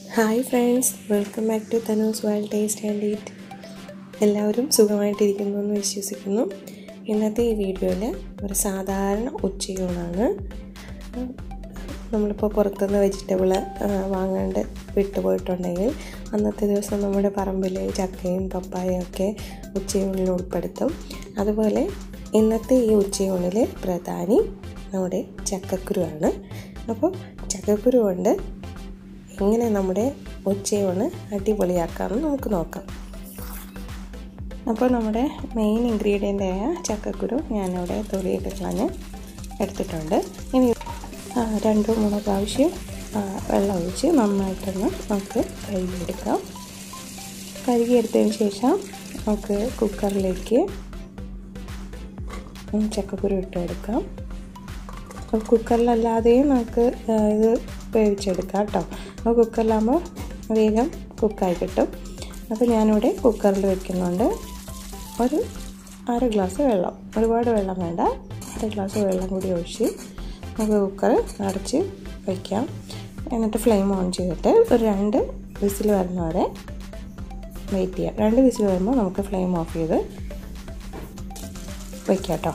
hi friends welcome back to Tanu's wild taste and eat എല്ലാവരും സുഖമായിട്ടിരിക്കുന്നു എന്ന് വിശ്വസിക്കുന്നു ഇന്നത്തെ ഈ വീഡിയോയിൽ ഒരു സാധാരണ ഉച്ചയൂണാണ് നമ്മളിപ്പോൾ പുറത്തുനിന്ന് വെജിറ്റബിൾ വാങ്ങാണ്ട് വിട്ടുപോയിട്ടുണ്ടെങ്കിൽ അന്നത്തെ ദിവസം നമ്മുടെ പറമ്പിൽ ചക്കയും പപ്പായയും ഒക്കെ ഉച്ചയൂണിൽ ഉൾപ്പെടുത്തും അതുപോലെ ഇന്നത്തെ ഈ ഉച്ചയൂണിൽ പ്രധാനി നമ്മുടെ ചക്കക്കുരുവാണ് അപ്പോൾ ചക്കക്കുരു കൊണ്ട് എങ്ങനെ നമ്മുടെ ഉച്ചയൂണ് അടിപൊളിയാക്കാമെന്ന് നമുക്ക് നോക്കാം അപ്പോൾ നമ്മുടെ മെയിൻ ഇൻഗ്രീഡിയൻ്റ് ആയ ചക്കക്കുരു ഞാനിവിടെ തൊലിയൊക്കെ കളഞ്ഞ് എടുത്തിട്ടുണ്ട് ഇനി രണ്ടോ മൂന്നോ പ്രാവശ്യം വെള്ളം ഒഴിച്ച് നന്നായിട്ടൊന്ന് നമുക്ക് കഴുകിയെടുക്കാം കഴുകിയെടുത്തതിന് ശേഷം നമുക്ക് കുക്കറിലേക്ക് ചക്കക്കുരു ഇട്ട് കൊടുക്കാം കുക്കറിലല്ലാതെയും നമുക്ക് ഇത് വേവിച്ചെടുക്കാം കേട്ടോ അപ്പോൾ കുക്കറിലാകുമ്പോൾ വേഗം കുക്കായി കിട്ടും അപ്പോൾ ഞാനിവിടെ കുക്കറിൽ വെക്കുന്നുണ്ട് ഒരു അര ഗ്ലാസ് വെള്ളം ഒരുപാട് വെള്ളം വേണ്ട അര ഗ്ലാസ് വെള്ളം കൂടി ഒഴിച്ച് നമുക്ക് കുക്കർ അടച്ച് വയ്ക്കാം എന്നിട്ട് ഫ്ലെയിം ഓൺ ചെയ്തിട്ട് ഒരു രണ്ട് വിസിൽ വരുന്ന വരെ വെയിറ്റ് ചെയ്യാം രണ്ട് വിസിൽ വരുമ്പോൾ നമുക്ക് ഫ്ലെയിം ഓഫ് ചെയ്ത് വയ്ക്കാം കേട്ടോ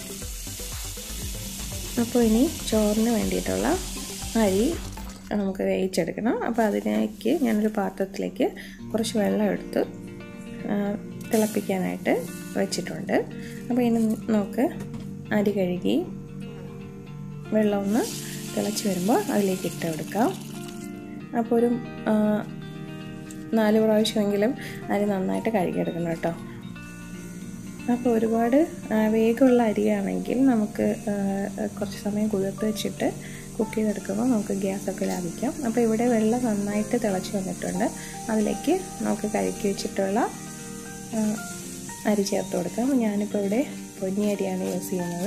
അപ്പോൾ ഇനി ചോറിന് വേണ്ടിയിട്ടുള്ള അരി നമുക്ക് വേവിച്ചെടുക്കണം അപ്പോൾ അതിലേക്ക് ഞാനൊരു പാത്രത്തിലേക്ക് കുറച്ച് വെള്ളം എടുത്ത് തിളപ്പിക്കാനായിട്ട് വെച്ചിട്ടുണ്ട് അപ്പോൾ ഇനി നമുക്ക് അരി കഴുകി വെള്ളം ഒന്ന് തിളച്ച് വരുമ്പോൾ അതിലേക്ക് ഇട്ട് കൊടുക്കാം അപ്പോൾ ഒരു നാല് പ്രാവശ്യമെങ്കിലും അരി നന്നായിട്ട് കഴുകിയെടുക്കണം കേട്ടോ അപ്പോൾ ഒരുപാട് വേഗമുള്ള അരിയാണെങ്കിൽ നമുക്ക് കുറച്ച് സമയം കുതിർത്ത് വെച്ചിട്ട് കുക്ക് ചെയ്തെടുക്കുമ്പോൾ നമുക്ക് ഗ്യാസൊക്കെ ലാഭിക്കാം അപ്പോൾ ഇവിടെ വെള്ളം നന്നായിട്ട് തിളച്ച് വന്നിട്ടുണ്ട് അതിലേക്ക് നമുക്ക് കഴുകി വെച്ചിട്ടുള്ള അരി ചേർത്ത് കൊടുക്കാം ഞാനിപ്പോൾ ഇവിടെ പൊന്നി അരിയാണ് യൂസ് ചെയ്യുന്നത്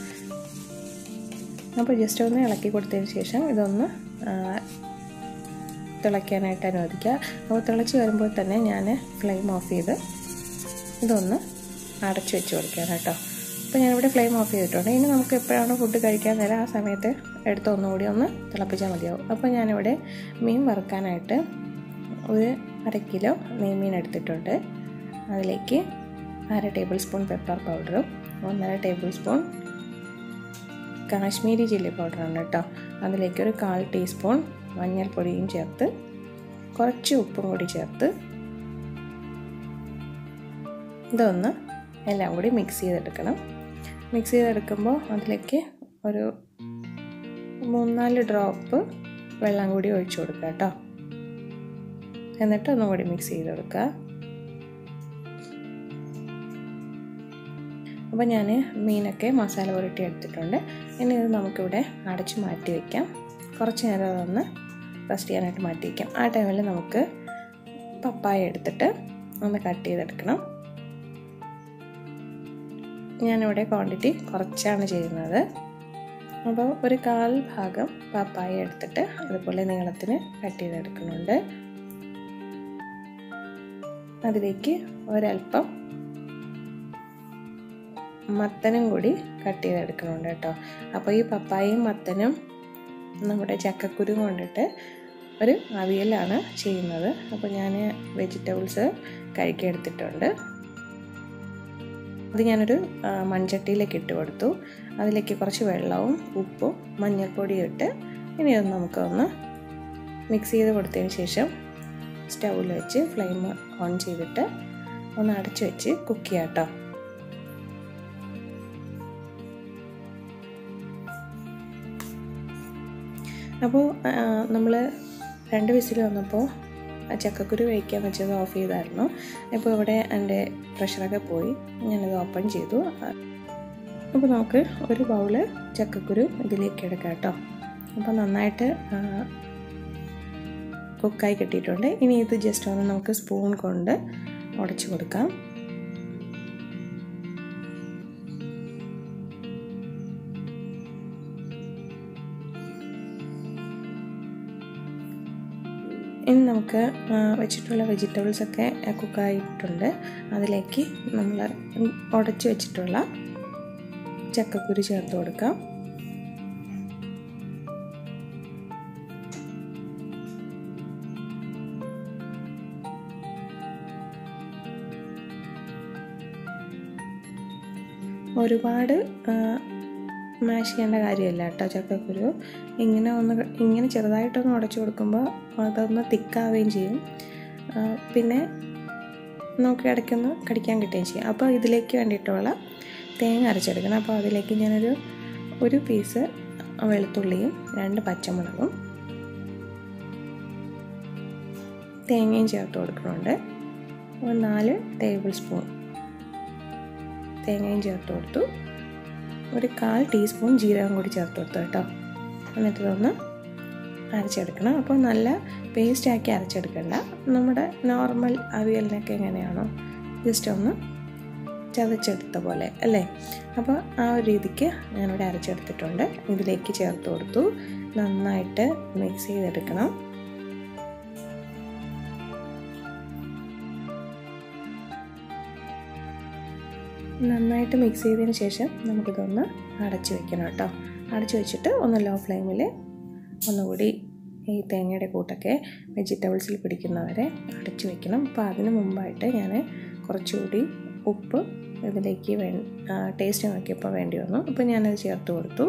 അപ്പോൾ ജസ്റ്റ് ഒന്ന് ഇളക്കി കൊടുത്തതിന് ശേഷം ഇതൊന്ന് തിളയ്ക്കാനായിട്ട് അനുവദിക്കുക അപ്പോൾ തിളച്ച് വരുമ്പോൾ തന്നെ ഞാൻ ഫ്ലെയിം ഓഫ് ചെയ്ത് ഇതൊന്ന് അടച്ചു വെച്ച് കൊടുക്കാൻ കേട്ടോ അപ്പോൾ ഞാനിവിടെ ഫ്ലെയിം ഓഫ് ചെയ്തിട്ടുണ്ട് ഇനി നമുക്ക് എപ്പോഴാണ് ഫുഡ് കഴിക്കാൻ നേരം ആ സമയത്ത് എടുത്ത് ഒന്നുകൂടി ഒന്ന് തിളപ്പിച്ചാൽ മതിയാവും അപ്പോൾ ഞാനിവിടെ മീൻ വറുക്കാനായിട്ട് ഒരു അര കിലോ നെയ്മീൻ എടുത്തിട്ടുണ്ട് അതിലേക്ക് അര ടേബിൾ സ്പൂൺ പെപ്പർ പൗഡറും ഒന്നര ടേബിൾ സ്പൂൺ കാശ്മീരി ചില്ലി പൗഡറാണ് കേട്ടോ അതിലേക്ക് ഒരു കാൽ ടീസ്പൂൺ മഞ്ഞൾപ്പൊടിയും ചേർത്ത് കുറച്ച് ഉപ്പും കൂടി ചേർത്ത് ഇതൊന്ന് എല്ലാം കൂടി മിക്സ് ചെയ്തെടുക്കണം മിക്സ് ചെയ്തെടുക്കുമ്പോൾ അതിലേക്ക് ഒരു മൂന്നാല് ഡ്രോപ്പ് വെള്ളം കൂടി ഒഴിച്ചു കൊടുക്കുക കേട്ടോ എന്നിട്ട് ഒന്നും കൂടി മിക്സ് ചെയ്ത് കൊടുക്കുക അപ്പോൾ ഞാൻ മീനൊക്കെ മസാല പുരട്ടി എടുത്തിട്ടുണ്ട് ഇനി ഇത് നമുക്കിവിടെ അടച്ച് മാറ്റി വയ്ക്കാം കുറച്ച് നേരം അതൊന്ന് റെസ്റ്റ് ചെയ്യാനായിട്ട് മാറ്റി വയ്ക്കാം ആ ടൈമിൽ നമുക്ക് പപ്പായ എടുത്തിട്ട് ഒന്ന് കട്ട് ചെയ്തെടുക്കണം ഞാനിവിടെ ക്വാണ്ടിറ്റി കുറച്ചാണ് ചെയ്യുന്നത് അപ്പോൾ ഒരു കാൽ ഭാഗം പപ്പായ എടുത്തിട്ട് അതുപോലെ നീളത്തിന് കട്ട് ചെയ്തെടുക്കുന്നുണ്ട് അതിലേക്ക് ഒരല്പം മത്തനും കൂടി കട്ട് ചെയ്തെടുക്കുന്നുണ്ട് കേട്ടോ അപ്പോൾ ഈ പപ്പായയും മത്തനും നമ്മുടെ ചക്കക്കുരു കൊണ്ടിട്ട് ഒരു അവിയലാണ് ചെയ്യുന്നത് അപ്പോൾ ഞാൻ വെജിറ്റബിൾസ് കഴുകിയെടുത്തിട്ടുണ്ട് അത് ഞാനൊരു മൺചട്ടിയിലേക്ക് ഇട്ട് കൊടുത്തു അതിലേക്ക് കുറച്ച് വെള്ളവും ഉപ്പും മഞ്ഞൾപ്പൊടിയും ഇട്ട് ഇനി അത് നമുക്കൊന്ന് മിക്സ് ചെയ്ത് കൊടുത്തതിന് ശേഷം സ്റ്റൗവിൽ വെച്ച് ഫ്ലെയിം ഓൺ ചെയ്തിട്ട് ഒന്ന് അടച്ചു വെച്ച് കുക്ക് ചെയ്യാം കേട്ടോ അപ്പോൾ നമ്മൾ രണ്ട് വിസിൽ വന്നപ്പോൾ ചക്കക്കുരു വേവിക്കാൻ വെച്ചത് ഓഫ് ചെയ്തായിരുന്നു ഇപ്പോൾ ഇവിടെ എൻ്റെ പ്രഷറൊക്കെ പോയി ഞാനത് ഓപ്പൺ ചെയ്തു അപ്പോൾ നമുക്ക് ഒരു ബൗള് ചക്കക്കുരു ഇതിലേക്ക് എടുക്കാം കേട്ടോ അപ്പോൾ നന്നായിട്ട് കുക്കായി കിട്ടിയിട്ടുണ്ട് ഇനി ഇത് ജസ്റ്റ് ഒന്ന് നമുക്ക് സ്പൂൺ കൊണ്ട് ഉടച്ചു കൊടുക്കാം ഇനി നമുക്ക് വെച്ചിട്ടുള്ള വെജിറ്റബിൾസ് ഒക്കെ കുക്കായിട്ടുണ്ട് അതിലേക്ക് നമ്മൾ ഉടച്ച് വെച്ചിട്ടുള്ള ചക്കക്കുരു ചേർത്ത് കൊടുക്കാം ഒരുപാട് മാഷ് ചെയ്യേണ്ട കാര്യമില്ല കേട്ടോ ചക്കക്കുരു ഇങ്ങനെ ഒന്ന് ഇങ്ങനെ ചെറുതായിട്ടൊന്ന് ഉടച്ചു കൊടുക്കുമ്പോൾ അതൊന്ന് തിക്കാവുകയും ചെയ്യും പിന്നെ നമുക്ക് ഇടയ്ക്കൊന്ന് കടിക്കാൻ കിട്ടുകയും ചെയ്യും അപ്പോൾ ഇതിലേക്ക് വേണ്ടിയിട്ടുള്ള തേങ്ങ അരച്ചെടുക്കണം അപ്പോൾ അതിലേക്ക് ഞാനൊരു ഒരു പീസ് വെളുത്തുള്ളിയും രണ്ട് പച്ചമുളകും തേങ്ങയും ചേർത്ത് കൊടുക്കുന്നുണ്ട് ഒരു നാല് ടേബിൾ സ്പൂൺ തേങ്ങയും ചേർത്ത് കൊടുത്തു ഒരു കാൽ ടീസ്പൂൺ ജീരകം കൂടി ചേർത്ത് കൊടുത്തു കേട്ടോ എന്നിട്ട് ഇതൊന്ന് അരച്ചെടുക്കണം അപ്പോൾ നല്ല പേസ്റ്റാക്കി അരച്ചെടുക്കണ്ട നമ്മുടെ നോർമൽ അവിയലിനൊക്കെ എങ്ങനെയാണോ ജസ്റ്റ് ഒന്ന് ചതച്ചെടുത്ത പോലെ അല്ലേ അപ്പോൾ ആ ഒരു രീതിക്ക് ഞാനിവിടെ അരച്ചെടുത്തിട്ടുണ്ട് ഇതിലേക്ക് ചേർത്ത് കൊടുത്തു നന്നായിട്ട് മിക്സ് ചെയ്തെടുക്കണം നന്നായിട്ട് മിക്സ് ചെയ്തതിന് ശേഷം നമുക്കിതൊന്ന് അടച്ച് വെക്കണം കേട്ടോ അടച്ച് വെച്ചിട്ട് ഒന്ന് ലോ ഫ്ലെയിമിൽ ഒന്നുകൂടി ഈ തേങ്ങയുടെ കൂട്ടൊക്കെ വെജിറ്റബിൾസിൽ പിടിക്കുന്നവരെ അടച്ചു വെക്കണം അപ്പോൾ അതിന് മുമ്പായിട്ട് ഞാൻ കുറച്ചുകൂടി ഉപ്പ് ഇതിലേക്ക് വേ ടേസ്റ്റ് നോക്കിയപ്പോൾ വേണ്ടി വന്നു അപ്പോൾ ഞാനത് ചേർത്ത് കൊടുത്തു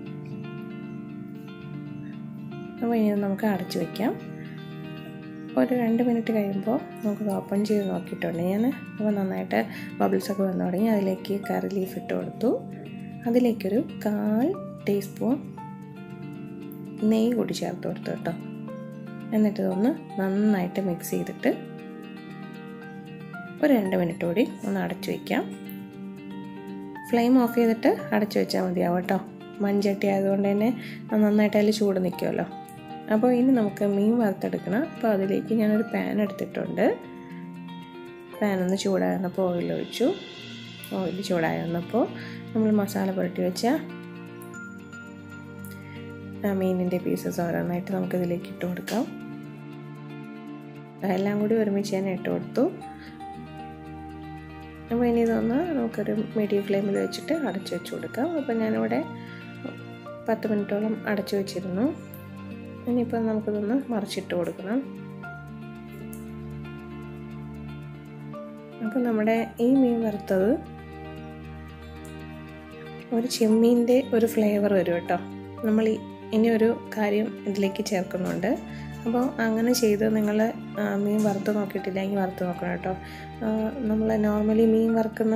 അപ്പോൾ ഇനി നമുക്ക് അടച്ചു വയ്ക്കാം ഒരു രണ്ട് മിനിറ്റ് കഴിയുമ്പോൾ നമുക്ക് ഓപ്പൺ ചെയ്ത് നോക്കിയിട്ടുണ്ട് ഞാൻ അപ്പോൾ നന്നായിട്ട് ബബിൾസൊക്കെ വന്നു തുടങ്ങി അതിലേക്ക് കറി ലീഫ് ഇട്ട് കൊടുത്തു അതിലേക്കൊരു കാൽ ടീസ്പൂൺ നെയ്യ് കൂടി ചേർത്ത് കൊടുത്തു കേട്ടോ എന്നിട്ട് ഇതൊന്ന് നന്നായിട്ട് മിക്സ് ചെയ്തിട്ട് ഒരു രണ്ട് മിനിറ്റ് കൂടി ഒന്ന് അടച്ചു വയ്ക്കാം ഫ്ലെയിം ഓഫ് ചെയ്തിട്ട് അടച്ചു വെച്ചാൽ മതിയാവും കേട്ടോ മൺചട്ടി ആയതുകൊണ്ട് തന്നെ നന്നായിട്ട് അതിൽ ചൂട് നിൽക്കുമല്ലോ അപ്പോൾ ഇനി നമുക്ക് മീൻ വറുത്തെടുക്കണം അപ്പോൾ അതിലേക്ക് ഞാനൊരു പാൻ എടുത്തിട്ടുണ്ട് പാൻ ഒന്ന് ചൂടായി വന്നപ്പോൾ ഓയിൽ ഒഴിച്ചു ഓയിൽ ചൂടായി വന്നപ്പോൾ നമ്മൾ മസാല പുരട്ടി വെച്ച മീനിൻ്റെ പീസസ് ഓരോന്നായിട്ട് നമുക്കിതിലേക്ക് ഇട്ട് കൊടുക്കാം എല്ലാം കൂടി ഒരുമിച്ച് തന്നെ ഇട്ട് കൊടുത്തു അപ്പോൾ ഇനി ഇതൊന്ന് നമുക്കൊരു മീഡിയം ഫ്ലെയിമിൽ വെച്ചിട്ട് അടച്ചു വെച്ച് കൊടുക്കാം അപ്പോൾ ഞാനിവിടെ പത്ത് മിനിറ്റോളം അടച്ചു വെച്ചിരുന്നു ഇനിയിപ്പോൾ നമുക്കിതൊന്ന് മറിച്ചിട്ട് കൊടുക്കണം അപ്പോൾ നമ്മുടെ ഈ മീൻ വറുത്തത് ഒരു ചെമ്മീൻ്റെ ഒരു ഫ്ലേവർ വരും കേട്ടോ നമ്മൾ ഇനി ഒരു കാര്യം ഇതിലേക്ക് ചേർക്കുന്നുണ്ട് അപ്പോൾ അങ്ങനെ ചെയ്ത് നിങ്ങൾ മീൻ വറുത്ത് നോക്കിയിട്ടില്ലെങ്കിൽ വറുത്ത് നോക്കണം കേട്ടോ നമ്മൾ നോർമലി മീൻ വറുക്കുന്ന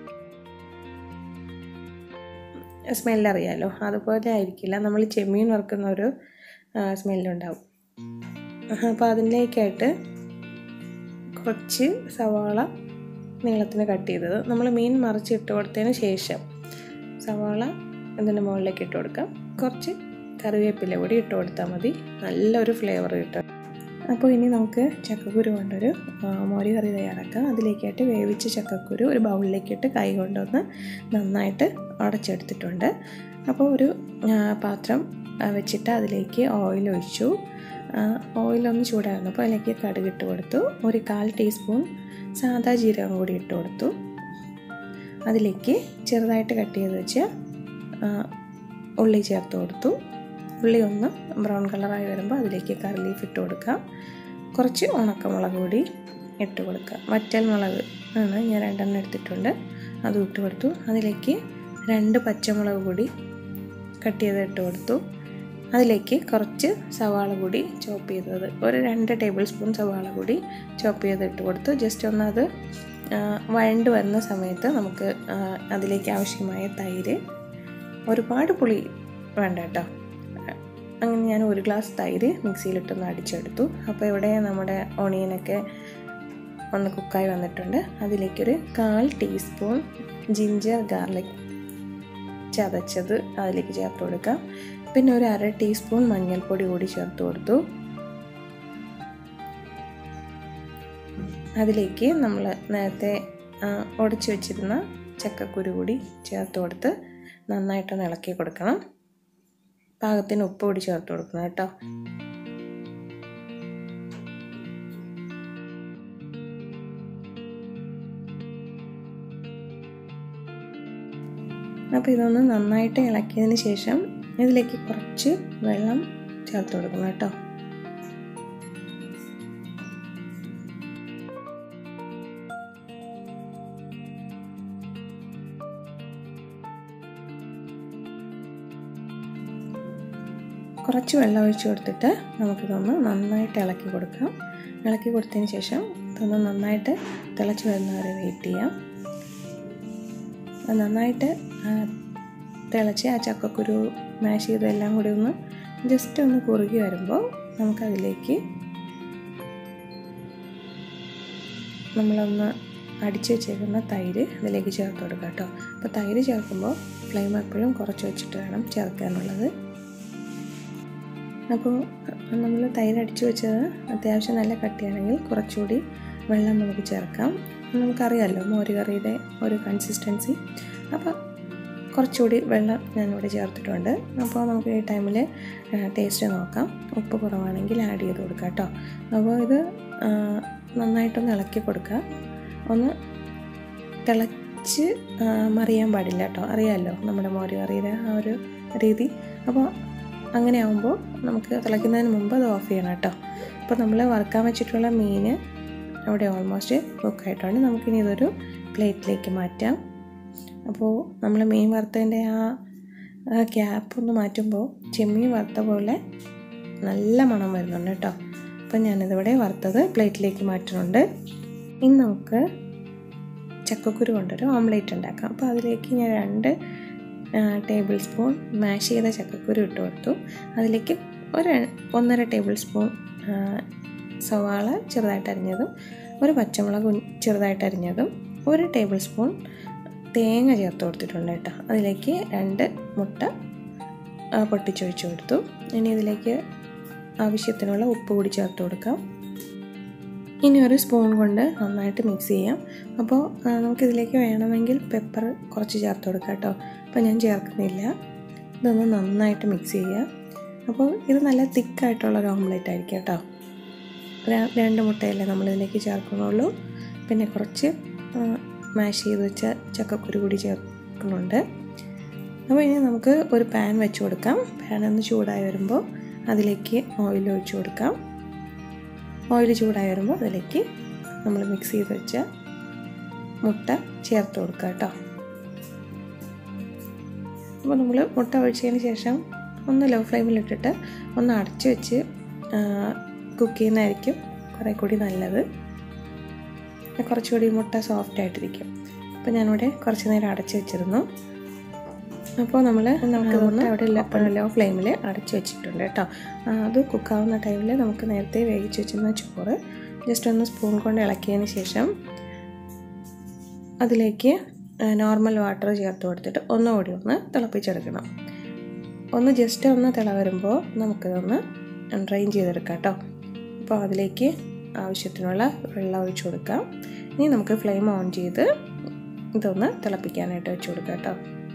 സ്മെല്ലറിയാലോ അതുപോലെ ആയിരിക്കില്ല നമ്മൾ ചെമ്മീൻ വറുക്കുന്ന ഒരു സ്മെല്ലുണ്ടാവും അപ്പോൾ അതിലേക്കായിട്ട് കുറച്ച് സവാള നീളത്തിന് കട്ട് ചെയ്തത് നമ്മൾ മീൻ മറിച്ചിട്ട് കൊടുത്തതിന് ശേഷം സവാള ഇതിൻ്റെ മുകളിലേക്ക് ഇട്ട് കൊടുക്കാം കുറച്ച് കറിവേപ്പില കൂടി ഇട്ട് കൊടുത്താൽ മതി നല്ലൊരു ഫ്ലേവർ കിട്ടും അപ്പോൾ ഇനി നമുക്ക് ചക്കക്കുരു കൊണ്ടൊരു മോരി കറി തയ്യാറാക്കാം അതിലേക്കായിട്ട് വേവിച്ച ചക്കക്കുരു ഒരു ബൗളിലേക്കിട്ട് കൈ കൊണ്ടൊന്ന് നന്നായിട്ട് അടച്ചെടുത്തിട്ടുണ്ട് അപ്പോൾ ഒരു പാത്രം വെച്ചിട്ട് അതിലേക്ക് ഓയിൽ ഒഴിച്ചു ഓയിലൊന്ന് ചൂടായിരുന്നു അതിലേക്ക് കടുക് ഇട്ട് കൊടുത്തു ഒരു കാൽ ടീസ്പൂൺ സാദാ ജീരകം കൂടി ഇട്ട് കൊടുത്തു അതിലേക്ക് ചെറുതായിട്ട് കട്ട് ചെയ്ത് വെച്ച് ഉള്ളി ചേർത്ത് കൊടുത്തു ഉള്ളി ഒന്ന് ബ്രൗൺ കളറായി വരുമ്പോൾ അതിലേക്ക് കറി ലീഫ് ഇട്ട് കൊടുക്കാം കുറച്ച് ഉണക്കമുളക് കൂടി ഇട്ട് കൊടുക്കുക വറ്റൽ മുളക് ആണ് ഞാൻ രണ്ടെണ്ണം എടുത്തിട്ടുണ്ട് അതും ഇട്ട് കൊടുത്തു അതിലേക്ക് രണ്ട് പച്ചമുളക് കൂടി കട്ട് ചെയ്ത് ഇട്ട് കൊടുത്തു അതിലേക്ക് കുറച്ച് സവാള കൂടി ചോപ്പ് ചെയ്തത് ഒരു രണ്ട് ടേബിൾ സ്പൂൺ സവാള കൂടി ചോപ്പ് ചെയ്ത് ഇട്ട് കൊടുത്തു ജസ്റ്റ് ഒന്ന് അത് വഴണ്ട് വരുന്ന സമയത്ത് നമുക്ക് അതിലേക്ക് ആവശ്യമായ തൈര് ഒരുപാട് പുളി വേണ്ട കേട്ടോ അങ്ങനെ ഞാൻ ഒരു ഗ്ലാസ് തൈര് മിക്സിയിലിട്ടൊന്ന് അടിച്ചെടുത്തു അപ്പോൾ ഇവിടെ നമ്മുടെ ഓണിയനൊക്കെ ഒന്ന് കുക്കായി വന്നിട്ടുണ്ട് അതിലേക്കൊരു കാൽ ടീസ്പൂൺ ജിഞ്ചർ ഗാർലിക് ചതച്ചത് അതിലേക്ക് ചേർത്ത് കൊടുക്കാം പിന്നെ ഒരു അര ടീസ്പൂൺ മഞ്ഞൾപ്പൊടി കൂടി ചേർത്ത് കൊടുത്തു അതിലേക്ക് നമ്മൾ നേരത്തെ ഉടച്ചു വെച്ചിരുന്ന ചക്കക്കുരു കൂടി ചേർത്ത് കൊടുത്ത് നന്നായിട്ടൊന്ന് ഇളക്കി കൊടുക്കണം പാകത്തിന് ഉപ്പ് കൂടി ചേർത്ത് കൊടുക്കണം കേട്ടോ അപ്പോൾ ഇതൊന്ന് നന്നായിട്ട് ഇളക്കിയതിന് ശേഷം ഇതിലേക്ക് കുറച്ച് വെള്ളം ചേർത്ത് കൊടുക്കണം കേട്ടോ കുറച്ച് വെള്ളം ഒഴിച്ച് കൊടുത്തിട്ട് നമുക്കിതൊന്ന് നന്നായിട്ട് ഇളക്കി കൊടുക്കാം ഇളക്കി കൊടുത്തതിന് ശേഷം ഇതൊന്ന് നന്നായിട്ട് തിളച്ച് വരുന്നവരെ വെയിറ്റ് ചെയ്യാം അത് നന്നായിട്ട് തിളച്ച് ആ ചക്കക്കുരു മാഷ് ചെയ്തെല്ലാം കൂടി ഒന്ന് ജസ്റ്റ് ഒന്ന് കുറുകി വരുമ്പോൾ നമുക്കതിലേക്ക് നമ്മളൊന്ന് അടിച്ച് വെച്ചേക്കുന്ന തൈര് അതിലേക്ക് ചേർത്ത് കൊടുക്കുക കേട്ടോ അപ്പോൾ തൈര് ചേർക്കുമ്പോൾ ഫ്ലെയിം എപ്പോഴും കുറച്ച് വെച്ചിട്ട് വേണം ചേർക്കാനുള്ളത് അപ്പോൾ നമ്മൾ തൈര് അടിച്ച് വെച്ചത് അത്യാവശ്യം നല്ല കട്ടിയാണെങ്കിൽ കുറച്ചുകൂടി വെള്ളം നമുക്ക് ചേർക്കാം നമുക്കറിയാമല്ലോ മോര് കറിയുടെ ഒരു കൺസിസ്റ്റൻസി അപ്പോൾ കുറച്ചുകൂടി വെള്ളം ഞാനിവിടെ ചേർത്തിട്ടുണ്ട് അപ്പോൾ നമുക്ക് ഈ ടൈമിൽ ടേസ്റ്റ് നോക്കാം ഉപ്പ് കുറവാണെങ്കിൽ ആഡ് ചെയ്ത് കൊടുക്കാം കേട്ടോ അപ്പോൾ ഇത് നന്നായിട്ടൊന്ന് ഇളക്കി കൊടുക്കുക ഒന്ന് തിളച്ച് മറിയാൻ പാടില്ല കേട്ടോ അറിയാമല്ലോ നമ്മുടെ മോര് കറിയുടെ ആ ഒരു രീതി അപ്പോൾ അങ്ങനെ ആകുമ്പോൾ നമുക്ക് തിളയ്ക്കുന്നതിന് മുമ്പ് അത് ഓഫ് ചെയ്യണം കേട്ടോ അപ്പോൾ നമ്മൾ വറുക്കാൻ വെച്ചിട്ടുള്ള മീൻ അവിടെ ഓൾമോസ്റ്റ് കുക്കായിട്ടുണ്ട് നമുക്കിനി ഇതൊരു പ്ലേറ്റിലേക്ക് മാറ്റാം അപ്പോൾ നമ്മൾ മീൻ വറുത്തതിൻ്റെ ആ ക്യാപ്പ് ഒന്ന് മാറ്റുമ്പോൾ ചെമ്മീൻ വറുത്ത പോലെ നല്ല മണം വരുന്നുണ്ട് കേട്ടോ അപ്പോൾ ഞാനിതിവിടെ വറുത്തത് പ്ലേറ്റിലേക്ക് മാറ്റുന്നുണ്ട് ഇനി നമുക്ക് ചക്കക്കുരു കൊണ്ടൊരു ഓംലേറ്റ് ഉണ്ടാക്കാം അപ്പോൾ അതിലേക്ക് ഞാൻ രണ്ട് ടേബിൾ സ്പൂൺ മാഷ് ചെയ്ത ചക്കക്കുരു ഇട്ട് കൊടുത്തു അതിലേക്ക് ഒരു ഒന്നര ടേബിൾ സ്പൂൺ സവാള ചെറുതായിട്ട് അരിഞ്ഞതും ഒരു പച്ചമുളക് ചെറുതായിട്ട് അരിഞ്ഞതും ഒരു ടേബിൾ സ്പൂൺ തേങ്ങ ചേർത്ത് കൊടുത്തിട്ടുണ്ട് കേട്ടോ അതിലേക്ക് രണ്ട് മുട്ട പൊട്ടിച്ചൊഴിച്ച് കൊടുത്തു ഇനി ഇതിലേക്ക് ആവശ്യത്തിനുള്ള ഉപ്പ് കൂടി ചേർത്ത് കൊടുക്കാം ഇനി ഒരു സ്പൂൺ കൊണ്ട് നന്നായിട്ട് മിക്സ് ചെയ്യാം അപ്പോൾ നമുക്കിതിലേക്ക് വേണമെങ്കിൽ പെപ്പർ കുറച്ച് ചേർത്ത് കൊടുക്കാം കേട്ടോ അപ്പോൾ ഞാൻ ചേർക്കുന്നില്ല ഇതൊന്ന് നന്നായിട്ട് മിക്സ് ചെയ്യുക അപ്പോൾ ഇത് നല്ല തിക്കായിട്ടുള്ള ഒരു ഓംലെറ്റ് ആയിരിക്കും കേട്ടോ രണ്ട് മുട്ടയല്ലേ നമ്മളിതിലേക്ക് ചേർക്കുന്നുള്ളൂ പിന്നെ കുറച്ച് മാഷ് ചെയ്ത് വെച്ച ചക്കക്കുരു കൂടി ചേർക്കുന്നുണ്ട് അപ്പോൾ ഇനി നമുക്ക് ഒരു പാൻ വെച്ച് കൊടുക്കാം പാൻ ഒന്ന് ചൂടായി വരുമ്പോൾ അതിലേക്ക് ഓയിൽ ഒഴിച്ചു കൊടുക്കാം ഓയിൽ ചൂടായി വരുമ്പോൾ അതിലേക്ക് നമ്മൾ മിക്സ് ചെയ്ത് വെച്ച മുട്ട ചേർത്ത് കൊടുക്കുക കേട്ടോ അപ്പോൾ നമ്മൾ മുട്ട ഒഴിച്ചതിന് ശേഷം ഒന്ന് ലോ ഫ്ലെയിമിലിട്ടിട്ട് ഒന്ന് അടച്ച് വെച്ച് കുക്ക് ചെയ്യുന്നതായിരിക്കും കുറേ കൂടി നല്ലത് കുറച്ചുകൂടി മുട്ട സോഫ്റ്റ് ആയിട്ടിരിക്കും അപ്പോൾ ഞാനിവിടെ കുറച്ച് നേരം അടച്ച് വെച്ചിരുന്നു അപ്പോൾ നമ്മൾ നമുക്ക് ഒന്ന് അവിടെ ലോ ഫ്ലെയിമിൽ അടച്ച് വെച്ചിട്ടുണ്ട് കേട്ടോ അത് കുക്കാവുന്ന ടൈമിൽ നമുക്ക് നേരത്തെ വേവിച്ച് വെച്ചിരുന്ന ചോറ് ജസ്റ്റ് ഒന്ന് സ്പൂൺ കൊണ്ട് ഇളക്കിയതിന് ശേഷം അതിലേക്ക് നോർമൽ വാട്ടർ ചേർത്ത് കൊടുത്തിട്ട് ഒന്നുകൂടി ഒന്ന് തിളപ്പിച്ചെടുക്കണം ഒന്ന് ജസ്റ്റ് ഒന്ന് തിള വരുമ്പോൾ നമുക്കിതൊന്ന് ഡ്രെയിൻ ചെയ്തെടുക്കാം കേട്ടോ അപ്പോൾ അതിലേക്ക് ആവശ്യത്തിനുള്ള വെള്ളം ഒഴിച്ചു കൊടുക്കാം ഇനി നമുക്ക് ഫ്ലെയിം ഓൺ ചെയ്ത് ഇതൊന്ന് തിളപ്പിക്കാനായിട്ട് വെച്ച് കൊടുക്കാം കേട്ടോ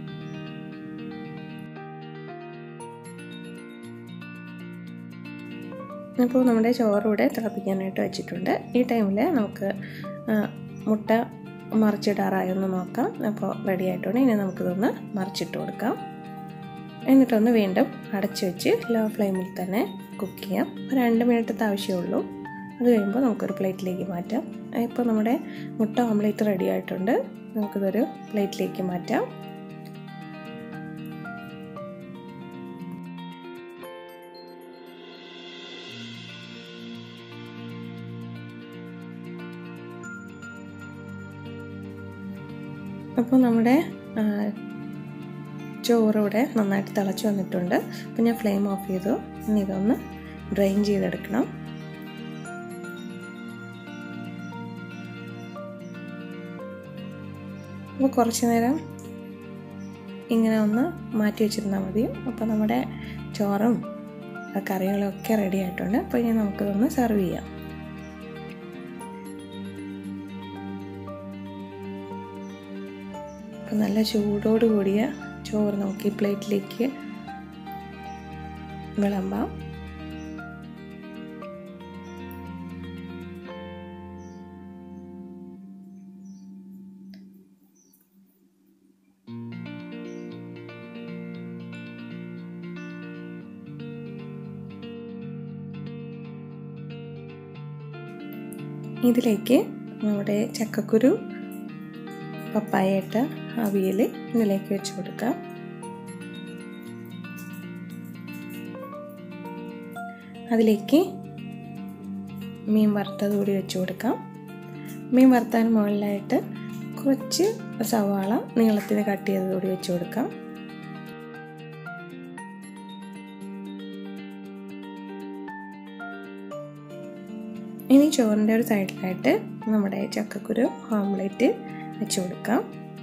അപ്പോൾ നമ്മുടെ ചോറിവിടെ തിളപ്പിക്കാനായിട്ട് വെച്ചിട്ടുണ്ട് ഈ ടൈമിൽ നമുക്ക് മുട്ട മറിച്ചിടാറായൊന്ന് നോക്കാം അപ്പോൾ റെഡി ആയിട്ടുണ്ട് ഇനി നമുക്കിതൊന്ന് മറിച്ചിട്ട് കൊടുക്കാം എന്നിട്ടൊന്ന് വീണ്ടും അടച്ചു വെച്ച് ലോ ഫ്ലെയിമിൽ തന്നെ കുക്ക് ചെയ്യാം രണ്ട് മിനിറ്റത്തെ ആവശ്യമുള്ളൂ അത് കഴിയുമ്പോൾ നമുക്കൊരു പ്ലേറ്റിലേക്ക് മാറ്റാം ഇപ്പോൾ നമ്മുടെ മുട്ട ഓംലേറ്റ് റെഡി ആയിട്ടുണ്ട് നമുക്കിതൊരു പ്ലേറ്റിലേക്ക് മാറ്റാം അപ്പോൾ നമ്മുടെ ചോറ് ഇവിടെ നന്നായിട്ട് തിളച്ച് വന്നിട്ടുണ്ട് അപ്പോൾ ഞാൻ ഫ്ലെയിം ഓഫ് ചെയ്തു ഇനി ഇതൊന്ന് ഡ്രെയിൻ ചെയ്തെടുക്കണം അപ്പോൾ കുറച്ച് നേരം ഇങ്ങനെ ഒന്ന് മാറ്റി വെച്ചിരുന്നാൽ മതി അപ്പോൾ നമ്മുടെ ചോറും കറികളും ഒക്കെ റെഡി ആയിട്ടുണ്ട് അപ്പോൾ ഇനി നമുക്കിതൊന്ന് സെർവ് ചെയ്യാം അപ്പം നല്ല ചൂടോട് കൂടിയ ചോറ് നമുക്ക് ഈ പ്ലേറ്റിലേക്ക് വിളമ്പാം ഇതിലേക്ക് നമ്മുടെ ചക്കക്കുരു പപ്പായയിട്ട് അവിയൽ ഇതിലേക്ക് വെച്ച് കൊടുക്കാം അതിലേക്ക് മീൻ വറുത്തത് കൂടി വെച്ച് കൊടുക്കാം മീൻ വറുത്താൻ മുകളിലായിട്ട് കുറച്ച് സവാള നീളത്തിന് കട്ട് ചെയ്തത് കൂടി വെച്ച് കൊടുക്കാം ഇനി ചോറിൻ്റെ ഒരു സൈഡിലായിട്ട് നമ്മുടെ ചക്കക്കുരു ഓംലെറ്റ് വെച്ച് കൊടുക്കാം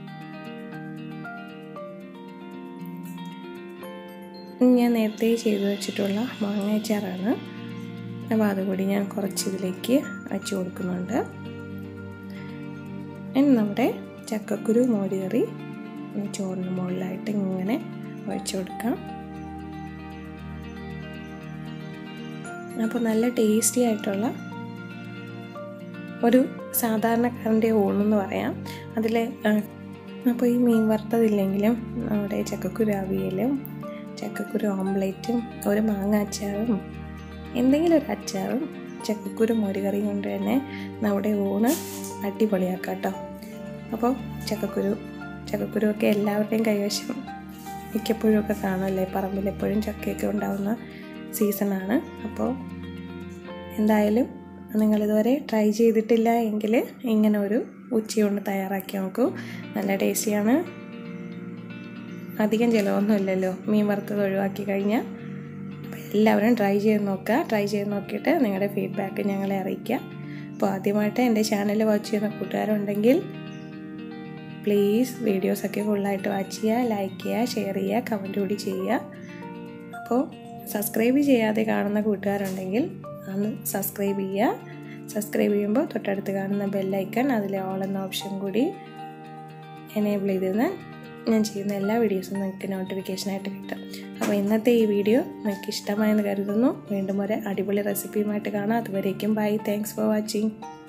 ഞാൻ നേരത്തെ ചെയ്തു വെച്ചിട്ടുള്ള മാങ്ങാച്ചാറാണ് അപ്പോൾ അതുകൂടി ഞാൻ കുറച്ച് ഇതിലേക്ക് വെച്ച് കൊടുക്കുന്നുണ്ട് ഇനി നമ്മുടെ ചക്കക്കുരു മോര് കറി ചോറിന് മുകളിലായിട്ട് ഇങ്ങനെ ഒഴിച്ചു കൊടുക്കാം അപ്പോൾ നല്ല ടേസ്റ്റി ആയിട്ടുള്ള ഒരു സാധാരണക്കാരൻ്റെ ഊണെന്ന് പറയാം അതിൽ അപ്പോൾ ഈ മീൻ വറുത്തതില്ലെങ്കിലും നമ്മുടെ ചക്കക്കുരു അവിയലും ചക്കക്കുരു ഓംലേറ്റും ഒരു മാങ്ങ അച്ചാറും എന്തെങ്കിലും ഒരു അച്ചാറും ചക്കക്കുരു മോരുകറിയും കൊണ്ട് തന്നെ നമ്മുടെ ഊണ് അടിപൊളിയാക്കാം കേട്ടോ അപ്പോൾ ചക്കക്കുരു ചക്കക്കുരു ഒക്കെ എല്ലാവരുടെയും കൈവശം മിക്കപ്പോഴും ഒക്കെ കാണുമല്ലേ പറമ്പിൽ എപ്പോഴും ചക്കയൊക്കെ ഉണ്ടാകുന്ന സീസണാണ് അപ്പോൾ എന്തായാലും നിങ്ങളിതുവരെ ട്രൈ ചെയ്തിട്ടില്ല എങ്കിൽ ഇങ്ങനെ ഒരു ഉച്ചയൂണ് തയ്യാറാക്കി നോക്കൂ നല്ല ടേസ്റ്റിയാണ് അധികം ചിലവൊന്നും ഇല്ലല്ലോ മീൻ വറുത്തത് ഒഴിവാക്കി കഴിഞ്ഞാൽ അപ്പോൾ എല്ലാവരും ട്രൈ ചെയ്ത് നോക്കുക ട്രൈ ചെയ്ത് നോക്കിയിട്ട് നിങ്ങളുടെ ഫീഡ്ബാക്ക് ഞങ്ങളെ അറിയിക്കുക അപ്പോൾ ആദ്യമായിട്ട് എൻ്റെ ചാനൽ വാച്ച് ചെയ്യുന്ന കൂട്ടുകാരുണ്ടെങ്കിൽ പ്ലീസ് വീഡിയോസൊക്കെ ഫുള്ളായിട്ട് വാച്ച് ചെയ്യുക ലൈക്ക് ചെയ്യുക ഷെയർ ചെയ്യുക കമൻറ്റ് കൂടി ചെയ്യുക അപ്പോൾ സബ്സ്ക്രൈബ് ചെയ്യാതെ കാണുന്ന കൂട്ടുകാരുണ്ടെങ്കിൽ ഒന്ന് സബ്സ്ക്രൈബ് ചെയ്യുക സബ്സ്ക്രൈബ് ചെയ്യുമ്പോൾ തൊട്ടടുത്ത് കാണുന്ന ബെല്ലൈക്കൺ അതിലെ ഓൾ എന്ന ഓപ്ഷൻ കൂടി എനേബിൾ ചെയ്തിരുന്നാൽ ഞാൻ ചെയ്യുന്ന എല്ലാ വീഡിയോസും നിങ്ങൾക്ക് നോട്ടിഫിക്കേഷനായിട്ട് കിട്ടും അപ്പോൾ ഇന്നത്തെ ഈ വീഡിയോ നിങ്ങൾക്ക് ഇഷ്ടമായെന്ന് കരുതുന്നു വീണ്ടും ഒരു അടിപൊളി റെസിപ്പിയുമായിട്ട് കാണാം അതുവരേക്കും ബൈ താങ്ക്സ് ഫോർ വാച്ചിങ്